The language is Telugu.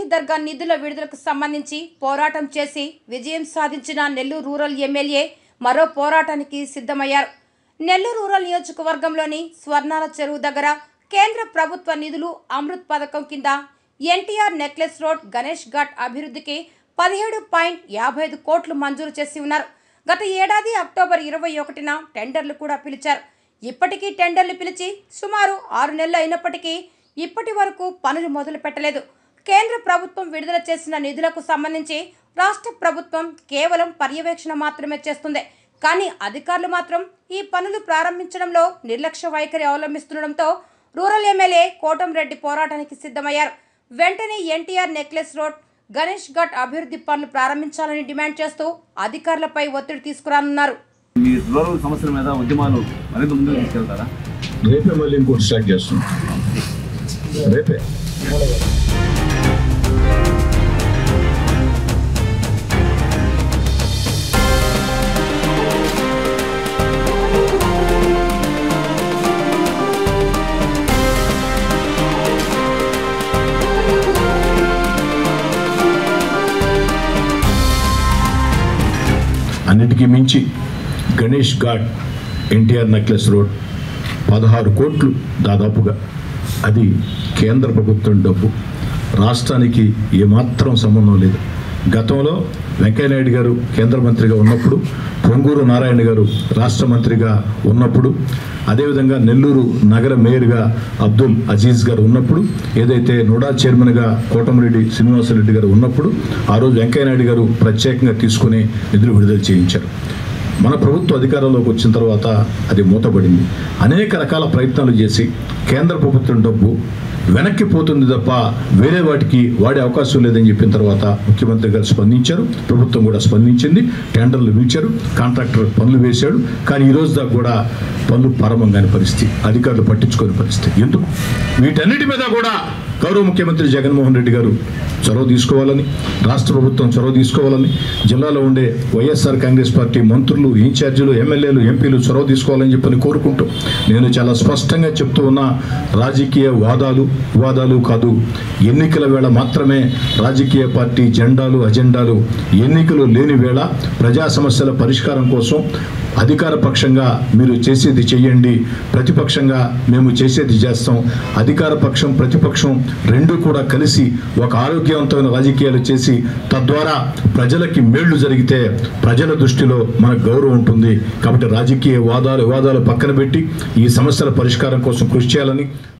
అయోధ్య దర్గా నిధుల విడుదలకు సంబంధించి పోరాటం చేసి విజయం సాధించిన నెల్లూరు రూరల్ ఎమ్మెల్యే మరో పోరాటానికి సిద్ధమయ్యారు నెల్లూరు రూరల్ నియోజకవర్గంలోని స్వర్ణాల చెరువు దగ్గర కేంద్ర ప్రభుత్వ నిధులు అమృత్ పథకం కింద ఎన్టీఆర్ నెక్లెస్ రోడ్ గణేష్ ఘాట్ అభివృద్ధికి పదిహేడు పాయింట్ యాభై ఐదు కోట్లు మంజూరు చేసి ఉన్నారు గత ఏడాది అక్టోబర్ ఇరవై ఒకటిన టెండర్లు కూడా పిలిచారు ఇప్పటికీ టెండర్లు పిలిచి సుమారు ఆరు నెలలు అయినప్పటికీ ఇప్పటి వరకు పనులు మొదలు పెట్టలేదు కేంద్ర ప్రభుత్వం విడుదల చేసిన నిధులకు సంబంధించి రాష్ట్ర ప్రభుత్వం కేవలం పర్యవేక్షణ మాత్రమే చేస్తుంది కానీ అధికారులు మాత్రం ఈ పనులు ప్రారంభించడంలో నిర్లక్ష్య వైఖరి అవలంబిస్తుండటంతో రూరల్ ఎమ్మెల్యే కోటంరెడ్డి పోరాటానికి సిద్ధమయ్యారు వెంటనే ఎన్టీఆర్ నెక్లెస్ రోడ్ గణేష్ ఘాట్ అభివృద్ధి పనులు ప్రారంభించాలని డిమాండ్ చేస్తూ అధికారులపై ఒత్తిడి తీసుకురానున్నారు మీ రూరల్ సమస్యల మీద ఉద్యమాలు మరింత ముందుకు తీసుకెళ్తారా రేపే మళ్ళీ ఇంకోటి స్టార్ట్ చేస్తున్నాం రేపే అన్నిటికీ మించి గణేష్ ఘాట్ ఎన్టీఆర్ నెక్లెస్ రోడ్ పదహారు కోట్లు దాదాపుగా అది కేంద్ర ప్రభుత్వం డబ్బు రాష్ట్రానికి ఏమాత్రం సంబంధం లేదు గతంలో వెంకయ్యనాయుడు గారు కేంద్ర మంత్రిగా ఉన్నప్పుడు పొంగూరు నారాయణ గారు రాష్ట్ర మంత్రిగా ఉన్నప్పుడు అదేవిధంగా నెల్లూరు నగర మేయర్గా అబ్దుల్ అజీజ్ గారు ఉన్నప్పుడు ఏదైతే నోడా చైర్మన్గా కోటమిరెడ్డి శ్రీనివాసరెడ్డి గారు ఉన్నప్పుడు ఆ రోజు వెంకయ్యనాయుడు గారు ప్రత్యేకంగా తీసుకుని నిధులు విడుదల చేయించారు మన ప్రభుత్వ అధికారంలోకి వచ్చిన తర్వాత అది మూతపడింది అనేక రకాల ప్రయత్నాలు చేసి కేంద్ర ప్రభుత్వం డబ్బు వెనక్కి పోతుంది తప్ప వేరే వాటికి వాడే అవకాశం లేదని చెప్పిన తర్వాత ముఖ్యమంత్రి గారు స్పందించారు ప్రభుత్వం కూడా స్పందించింది టెండర్లు పిలిచారు కాంట్రాక్టర్ పనులు వేశాడు కానీ ఈ రోజు దాకా కూడా పనులు ప్రారంభం కాని పరిస్థితి అధికారులు పట్టించుకోని పరిస్థితి ఎందుకు వీటన్నిటి మీద కూడా గౌరవ ముఖ్యమంత్రి జగన్మోహన్ రెడ్డి గారు చొరవ తీసుకోవాలని రాష్ట్ర ప్రభుత్వం చొరవ తీసుకోవాలని జిల్లాలో ఉండే వైఎస్ఆర్ కాంగ్రెస్ పార్టీ మంత్రులు ఇన్ఛార్జీలు ఎమ్మెల్యేలు ఎంపీలు చొరవ తీసుకోవాలని చెప్పని కోరుకుంటూ నేను చాలా స్పష్టంగా చెప్తూ ఉన్న రాజకీయ వాదాలు వివాదాలు కాదు ఎన్నికల వేళ మాత్రమే రాజకీయ పార్టీ జెండాలు అజెండాలు ఎన్నికలు లేని వేళ ప్రజా సమస్యల పరిష్కారం కోసం అధికార పక్షంగా మీరు చేసేది చెయ్యండి ప్రతిపక్షంగా మేము చేసేది చేస్తాం అధికార పక్షం ప్రతిపక్షం రెండు కూడా కలిసి ఒక ఆరోగ్యవంతమైన రాజకీయాలు చేసి తద్వారా ప్రజలకి మేళ్లు జరిగితే ప్రజల దృష్టిలో మనకు గౌరవం ఉంటుంది కాబట్టి రాజకీయ వాదాలు వివాదాలు పక్కన పెట్టి ఈ సమస్యల పరిష్కారం కోసం కృషి చేయాలని